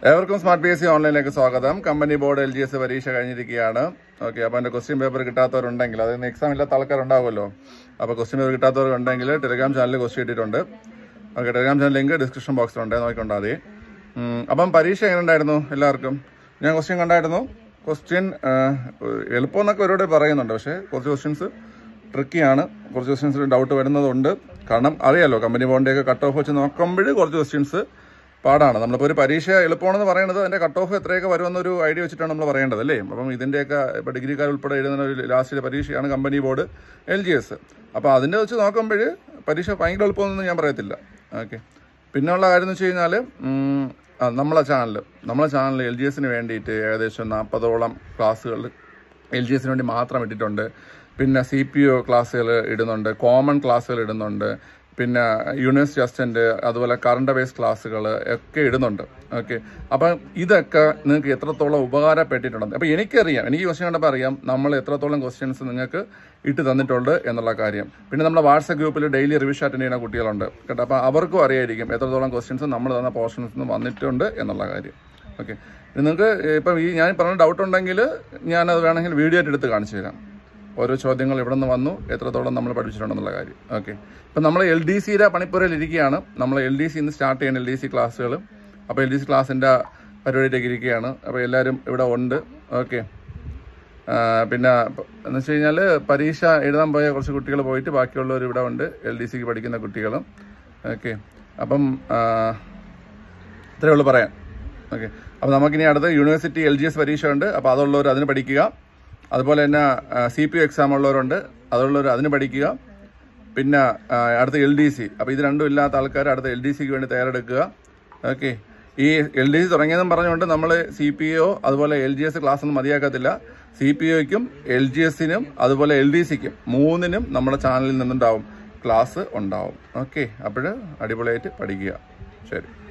ഏവർക്കും smart P S C ഓൺലൈനിലേക്ക് സ്വാഗതം company board L G S പരീക്ഷ കഴിഞ്ഞിരിക്കുകയാണ് ഓക്കെ അപ്പോൾ അതിൻ്റെ ക്വസ്റ്റ്യൻ പേപ്പർ കിട്ടാത്തവരുണ്ടെങ്കിൽ അതായത് എക്സാം ഇല്ലാത്ത ആൾക്കാരുണ്ടാവുമല്ലോ അപ്പോൾ ക്വസ്റ്റ്യൻ പേപ്പർ കിട്ടാത്തവരുണ്ടെങ്കിൽ ടെലിഗ്രാം ചാനലിൽ ക്വസ്റ്റ്യൻ ഇട്ടിട്ടുണ്ട് okay Telegram channel link description ബോക്സിലുണ്ട് നോക്കിക്കൊണ്ടാൽ മതി ഉം, അപ്പം പരീക്ഷ എങ്ങനെ ഉണ്ടായിരുന്നു എല്ലാവർക്കും ഞാൻ ക്വസ്റ്റ്യൻ കണ്ടായിരുന്നു ക്വസ്റ്റ്യൻ എളുപ്പമെന്നൊക്കെ ഒരുപാട് പറയുന്നുണ്ട് പക്ഷേ കുറച്ച് ക്വസ്റ്റ്യൻസ് ട്രിക്കിയാണ് കുറച്ച് ക്വസ്റ്റ്യൻസ് ഡൗട്ട് വരുന്നതുണ്ട് കാരണം അറിയാലോ കമ്പനി ബോണ്ടിയൊക്കെ കട്ട് ഓഫ് വെച്ച് നോക്കുമ്പോൾ കുറച്ച് ക്വസ്റ്റ്യൻസ് പാടാണ് നമ്മളിപ്പോൾ ഒരു പരീക്ഷ എളുപ്പമാണെന്ന് പറയുന്നത് അതിൻ്റെ കട്ട് ഓഫ് എത്രയൊക്കെ വരുമെന്നൊരു ഐഡിയ വെച്ചിട്ടാണ് നമ്മൾ പറയേണ്ടത് അല്ലേ അപ്പം ഇതിൻ്റെയൊക്കെ ഇപ്പോൾ ഡിഗ്രിക്കാർ ഉൾപ്പെടെ എഴുതുന്ന ഒരു ലാസ്റ്റിലെ പരീക്ഷയാണ് company board L G S അപ്പോൾ അതിൻ്റെ വെച്ച് നോക്കുമ്പോൾ പരീക്ഷ ഭയങ്കര എളുപ്പമൊന്നും ഞാൻ പറയത്തില്ല ഓക്കെ പിന്നെയുള്ള കാര്യം എന്ന് വെച്ച് കഴിഞ്ഞാൽ ഉം, ആ, നമ്മളെ ചാനൽ നമ്മളെ ചാനൽ എൽ ജി എസിന് വേണ്ടിയിട്ട് ഏകദേശം നാൽപ്പതോളം ക്ലാസ്സുകൾ എൽ ജി എസിന് വേണ്ടി മാത്രം ഇട്ടിട്ടുണ്ട് പിന്നെ സി പി ഒ ക്ലാസ്സുകൾ ഇടുന്നുണ്ട് കോമൺ ക്ലാസ്സുകൾ ഇടുന്നുണ്ട് പിന്നെ യൂണിവേഴ്സിറ്റി അസിസ്റ്റൻ്റ് അതുപോലെ കറണ്ട് അഫയേഴ്സ് ക്ലാസ്സുകൾ ഒക്കെ ഇടുന്നുണ്ട് ഓക്കെ അപ്പം ഇതൊക്കെ നിങ്ങൾക്ക് എത്രത്തോളം ഉപകാരപ്പെട്ടിട്ടുണ്ട് അപ്പോൾ എനിക്കറിയാം എനിക്ക് ക്വസ്റ്റ്യൻ കണ്ടപ്പോൾ അറിയാം നമ്മൾ എത്രത്തോളം ക്വസ്റ്റ്യൻസ് നിങ്ങൾക്ക് ഇട്ട് തന്നിട്ടുണ്ട് എന്നുള്ള കാര്യം പിന്നെ നമ്മുടെ വാട്സപ്പ് ഗ്രൂപ്പിൽ ഡെയിലി റിവിഷൻ അറ്റൻഡ് ചെയ്യുന്ന കുട്ടികളുണ്ട് കേട്ടോ അപ്പോൾ അവർക്കും അറിയായിരിക്കും എത്രത്തോളം ക്വസ്റ്റ്യൻസ് നമ്മൾ തന്ന പോർഷൻസ് നിന്ന് വന്നിട്ടുണ്ട് എന്നുള്ള കാര്യം ഓക്കെ നിങ്ങൾക്ക് ഇപ്പം ഈ ഞാൻ പറഞ്ഞ ഡൗട്ട് ഉണ്ടെങ്കിൽ ഞാനത് വേണമെങ്കിൽ വീഡിയോ ആയിട്ട് എടുത്ത് കാണിച്ചു തരാം ഓരോ ചോദ്യങ്ങൾ ഇവിടെ നിന്ന് വന്നു എത്രത്തോളം നമ്മൾ പഠിച്ചിട്ടുണ്ടെന്നുള്ള കാര്യം ഓക്കെ ഇപ്പം നമ്മൾ എൽ ഡി സിയുടെ പണിപ്പുരയിൽ ഇരിക്കുകയാണ് നമ്മൾ എൽ ഡി സി ഇന്ന് സ്റ്റാർട്ട് ചെയ്യുന്ന എൽ ഡി സി ക്ലാസ്സുകൾ അപ്പോൾ എൽ ഡി സി ക്ലാസ്സിൻ്റെ പരിപാടിയിലേക്ക് ഇരിക്കുകയാണ് അപ്പോൾ എല്ലാവരും ഇവിടെ ഉണ്ട് ഓക്കെ പിന്നെ പ- എന്ന് വെച്ച് കഴിഞ്ഞാൽ പരീക്ഷ എഴുതാൻ പോയ കുറച്ച് കുട്ടികൾ പോയിട്ട് ബാക്കിയുള്ളവർ ഇവിടെ ഉണ്ട് എൽ ഡി സിക്ക് പഠിക്കുന്ന കുട്ടികളും ഓക്കെ അപ്പം ആ, ഇത്രയേ ഉള്ളൂ പറയാൻ ഓക്കെ അപ്പോൾ നമുക്കിനി അടുത്ത് യൂണിവേഴ്സിറ്റി എൽ ജി എസ് പരീക്ഷ ഉണ്ട് അപ്പോൾ അതുള്ളവർ അതിന് പഠിക്കുക അതുപോലെ തന്നെ സി പി എക്സാം ഉള്ളവരുണ്ട് അതുള്ളവർ അതിന് പഠിക്കുക പിന്നെ ആ, അടുത്ത എൽ ഡി സി അപ്പോൾ ഇത് രണ്ടും ഇല്ലാത്ത ആൾക്കാർ അടുത്ത എൽ ഡി സിക്ക് വേണ്ടി തയ്യാറെടുക്കുക ഓക്കെ ഈ എൽ ഡി സി തുടങ്ങിയതെന്ന് പറഞ്ഞുകൊണ്ട് നമ്മൾ സി പി ഒ അതുപോലെ എൽ ജി എസ് ക്ലാസ് ഒന്നും മതിയാക്കത്തില്ല സി പി ഒയ്ക്കും എൽ ജി എസിനും അതുപോലെ എൽ ഡി സിക്കും മൂന്നിനും നമ്മുടെ ചാനലിൽ നിന്നുണ്ടാവും ക്ലാസ് ഉണ്ടാവും ഓക്കെ അപ്പോൾ അടിപൊളിയായിട്ട് പഠിക്കുക ശരി